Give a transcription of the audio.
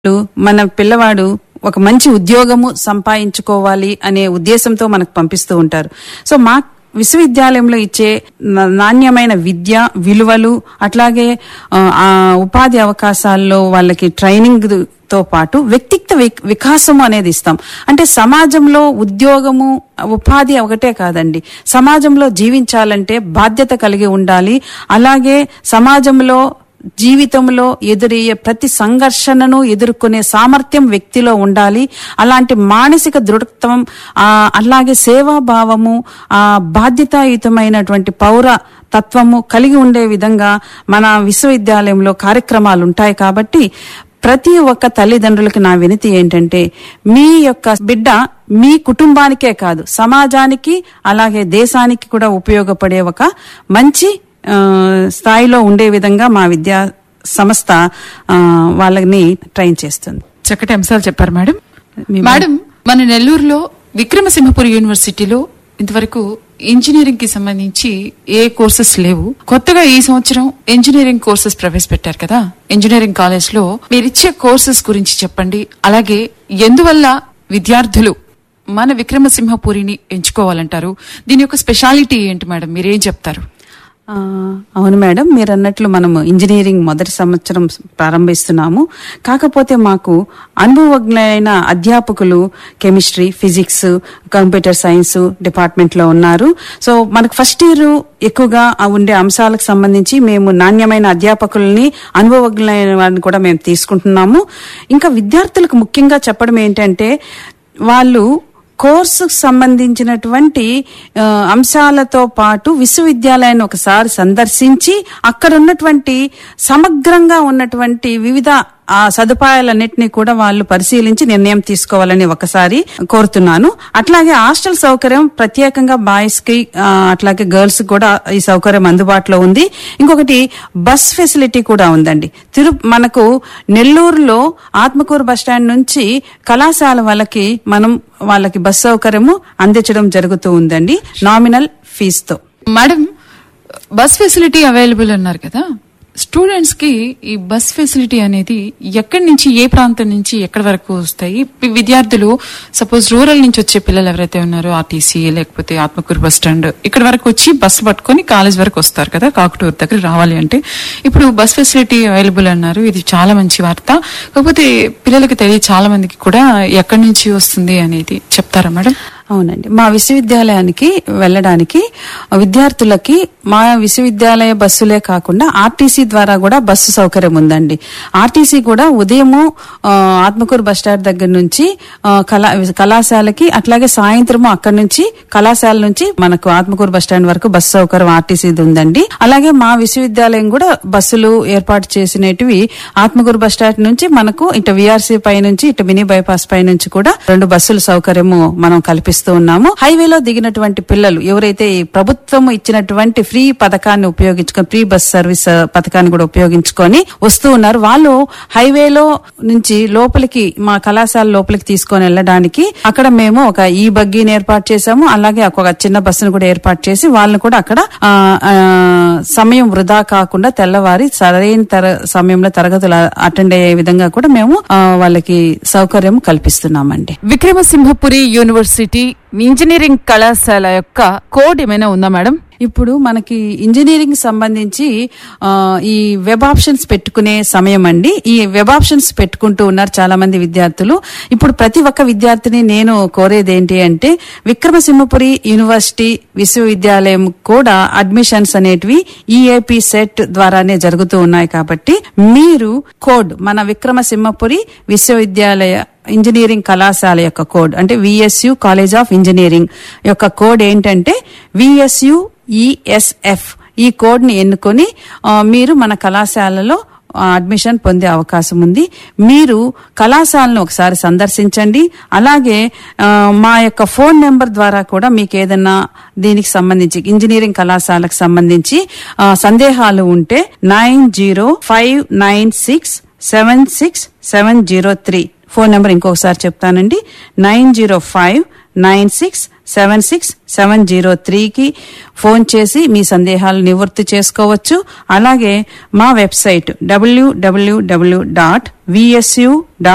మన పిల్లవాడు ఒక మంచి ఉద్యోగము సంపాదించుకోవాలి అనే ఉద్దేశంతో మనకు పంపిస్తూ ఉంటారు సో మా విశ్వవిద్యాలయంలో ఇచ్చే నా- నాణ్యమైన విద్య విలువలు అట్లాగే ఆ, ఆ ఉపాధి అవకాశాల్లో వాళ్ళకి ట్రైనింగ్ తో పాటు వ్యక్తిత్వ విక్- వికాసము అనేది ఇస్తాం అంటే సమాజంలో ఉద్యోగము ఉపాధి ఒకటే కాదండి సమాజంలో జీవించాలంటే బాధ్యత కలిగి ఉండాలి అలాగే సమాజంలో జీవితంలో ఎదురయ్యే ప్రతి సంఘర్షణను ఎదుర్కొనే సామర్థ్యం వ్యక్తిలో ఉండాలి అలాంటి మానసిక దృఢత్వం ఆ, అలాగే సేవాభావము ఆ బాధ్యతాయుతమైనటువంటి పౌర తత్వము కలిగి ఉండే విధంగా మన విశ్వవిద్యాలయంలో కార్యక్రమాలు ఉంటాయి కాబట్టి ప్రతి ఒక్క తల్లిదండ్రులకి నా వినతి ఏంటంటే మీ యొక్క బిడ్డ మీ కుటుంబానికే కాదు సమాజానికి అలాగే దేశానికి కూడా ఉపయోగపడే ఒక మంచి ఆ, స్థాయిలో ఉండే విధంగా మా విద్యా సంస్థ ఆ, వాళ్ళని ట్రైన్ చేస్తుంది చక్కటి అంశాలు చెప్పారు మేడం మీ- మేడం మన నెల్లూరులో విక్రమసింహపురి యూనివర్సిటీలో ఇంతవరకు ఇంజనీరింగ్ కి సంబంధించి ఏ కోర్సెస్ లేవు కొత్తగా ఈ సంవత్సరం ఇంజనీరింగ్ కోర్సెస్ ప్రవేశపెట్టారు కదా ఇంజనీరింగ్ కాలేజ్ లో మీరిచ్చే కోర్సెస్ గురించి చెప్పండి అలాగే ఎందువల్ల విద్యార్థులు మన విక్రమసింహపురిని ఎంచుకోవాలంటారు దీని యొక్క స్పెషాలిటీ ఏంటి మేడం మీరేం చెప్తారు ఆ, అవును మేడం మీరు అన్నట్లు మనము ఇంజనీరింగ్ మొదటి సంవత్సరం ప్రారంభిస్తున్నాము కాకపోతే మాకు అనుభవజ్ఞులైన అధ్యాపకులు chemistry physics computer science department లో ఉన్నారు సో మనకు ఫస్ట్ ఇయర్ ఎక్కువగా ఆ ఉండే అంశాలకు సంబంధించి మేము నాణ్యమైన అధ్యాపకుల్ని అనుభవజ్ఞులైన వారిని కూడా మేము తీసుకుంటున్నాము ఇంకా విద్యార్థులకు ముఖ్యంగా చెప్పడం ఏంటంటే వాళ్ళు కోర్సుకు సంబంధించినటువంటి ఆ, అంశాలతో పాటు విశ్వవిద్యాలయాన్ని ఒకసారి సందర్శించి అక్కడ ఉన్నటువంటి సమగ్రంగా ఉన్నటువంటి వివిధ ఆ సదుపాయాలన్నింటినీ కూడా వాళ్ళు పరిశీలించి నిర్ణయం తీసుకోవాలని ఒకసారి కోరుతున్నాను అట్లాగే హాస్టల్ సౌకర్యం ప్రత్యేకంగా బాయ్స్ కి ఆ, అట్లాగే గర్ల్స్ కూడా ఈ సౌకర్యం అందుబాటులో ఉంది ఇంకొకటి బస్ ఫెసిలిటీ కూడా ఉందండి తిరు మనకు నెల్లూరులో ఆత్మకూరు బస్టాండ్ నుంచి కళాశాల వాళ్ళకి మనం వాళ్ళకి బస్ సౌకర్యము అందించడం జరుగుతూ ఉందండి నామినల్ ఫీజుతో మేడం బస్ ఫెసిలిటీ అవైలబుల్ అన్నారు కదా స్టూడెంట్స్ కి ఈ బస్ ఫెసిలిటీ అనేది ఎక్కడి నుంచి ఏ ప్రాంతం నుంచి ఎక్కడి వరకు వస్తాయి పి- విద్యార్థులు సపోజ్ రూరల్ నుంచి వచ్చే పిల్లలు ఎవరైతే ఉన్నారో ఆర్టీసీ లేకపోతే ఆత్మకూరు బస్ స్టాండ్ ఇక్కడ వరకు వచ్చి బస్సు పట్టుకొని కాలేజ్ వరకు వస్తారు కదా కాకుటూరు దగ్గర రావాలి అంటే ఇప్పుడు బస్ ఫెసిలిటీ అవైలబుల్ అన్నారు ఇది చాలా మంచి వార్త కాకపోతే పిల్లలకి తెలియ చాలా మందికి కూడా ఎక్కడి నుంచి వస్తుంది అనేది చెప్తారా మేడం అవునండి మా విశ్వవిద్యాలయానికి వెళ్ళడానికి విద్యార్థులకి మా విశ్వవిద్యాలయ బస్సులే కాకుండా ఆర్టీసీ ద్వారా కూడా బస్సు సౌకర్యం ఉందండి ఆర్టీసీ కూడా ఉదయము ఆ, ఆత్మకూరు బస్ స్టాండ్ దగ్గర నుంచి ఆ, కళా కళాశాలకి అట్లాగే సాయంత్రము అక్కడి నుంచి కళాశాల నుంచి మనకు ఆత్మకూరు బస్ స్టాండ్ వరకు బస్సు సౌకర్యం ఆర్టీసీది ఉందండి అలాగే మా విశ్వవిద్యాలయం కూడా బస్సులు ఏర్పాటు చేసినటివి ఆత్మకూరు బస్ స్టాండ్ నుంచి మనకు ఇటు విఆర్సీ పై నుంచి ఇటు మినీ బైపాస్ పై నుంచి కూడా రెండు బస్సుల సౌకర్యము మనం కల్పిస్తూ ఉన్నాము హైవేలో దిగినటువంటి పిల్లలు ఎవరైతే ఈ ప్రభుత్వం ఇచ్చినటువంటి ఫ్రీ పథకాన్ని ఉపయోగించుకొని ఫ్రీ బస్ సర్వీస్ ఆ, పథకాన్ని కూడా ఉపయోగించుకొని వస్తూ ఉన్నారు వాళ్ళు హైవేలో నుంచి లోపలికి మా కళాశాల లోపలికి తీసుకొని వెళ్ళడానికి అక్కడ మేము ఒక ఈ బగ్గీని ఏర్పాటు చేశాము అలాగే ఒక చిన్న బస్సును కూడా ఏర్పాటు చేసి వాళ్ళని కూడా అక్కడ ఆ, ఆ, సమయం వృధా కాకుండా తెల్లవారి సరైన తర సమయంలో తరగతులు అటెండ్ అయ్యే విధంగా కూడా మేము ఆ, వాళ్ళకి సౌకర్యం కల్పిస్తున్నామండి విక్రమసింహపురి యూనివర్సిటీ ఇంజనీరింగ్ కళాశాల యొక్క కోడ్ ఏమైనా ఉందా మేడం ఇప్పుడు మనకి ఇంజనీరింగ్ సంబంధించి ఆ, ఈ వెబ్ ఆప్షన్స్ పెట్టుకునే సమయం అండి ఈ వెబ్ ఆప్షన్స్ పెట్టుకుంటూ ఉన్నారు చాలా మంది విద్యార్థులు ఇప్పుడు ప్రతి ఒక్క విద్యార్థిని నేను కోరేది ఏంటి అంటే విక్రమసింహపురి యూనివర్సిటీ విశ్వవిద్యాలయం కూడా అడ్మిషన్స్ అనేటివి ఈఏపి సెట్ ద్వారానే జరుగుతూ ఉన్నాయి కాబట్టి మీరు కోడ్ మన విక్రమసింహపురి విశ్వవిద్యాలయ ఇంజనీరింగ్ కళాశాల యొక్క కోడ్ అంటే విఎస్యు కాలేజ్ ఆఫ్ ఇంజనీరింగ్ యొక్క కోడ్ ఏంటంటే విఎస్యు ఈఎస్ఎఫ్ ఈ కోడ్ ని ఎన్నుకొని ఆ, మీరు మన కళాశాలలో ఆ, అడ్మిషన్ పొందే అవకాశం ఉంది మీరు కళాశాలను ఒకసారి సందర్శించండి అలాగే ఆ, మా యొక్క ఫోన్ నెంబర్ ద్వారా కూడా మీకు ఏదైనా దీనికి సంబంధించి ఇంజనీరింగ్ కళాశాలకు సంబంధించి ఆ, సందేహాలు ఉంటే nine zero five nine six seven six seven zero three phone number ఇంకొకసారి చెప్తానండి nine zero five nine six seven six seven zero త్రీకి ఫోన్ చేసి మీ సందేహాలు నివృత్తి చేసుకోవచ్చు అలాగే మా website W W W dot VSU dot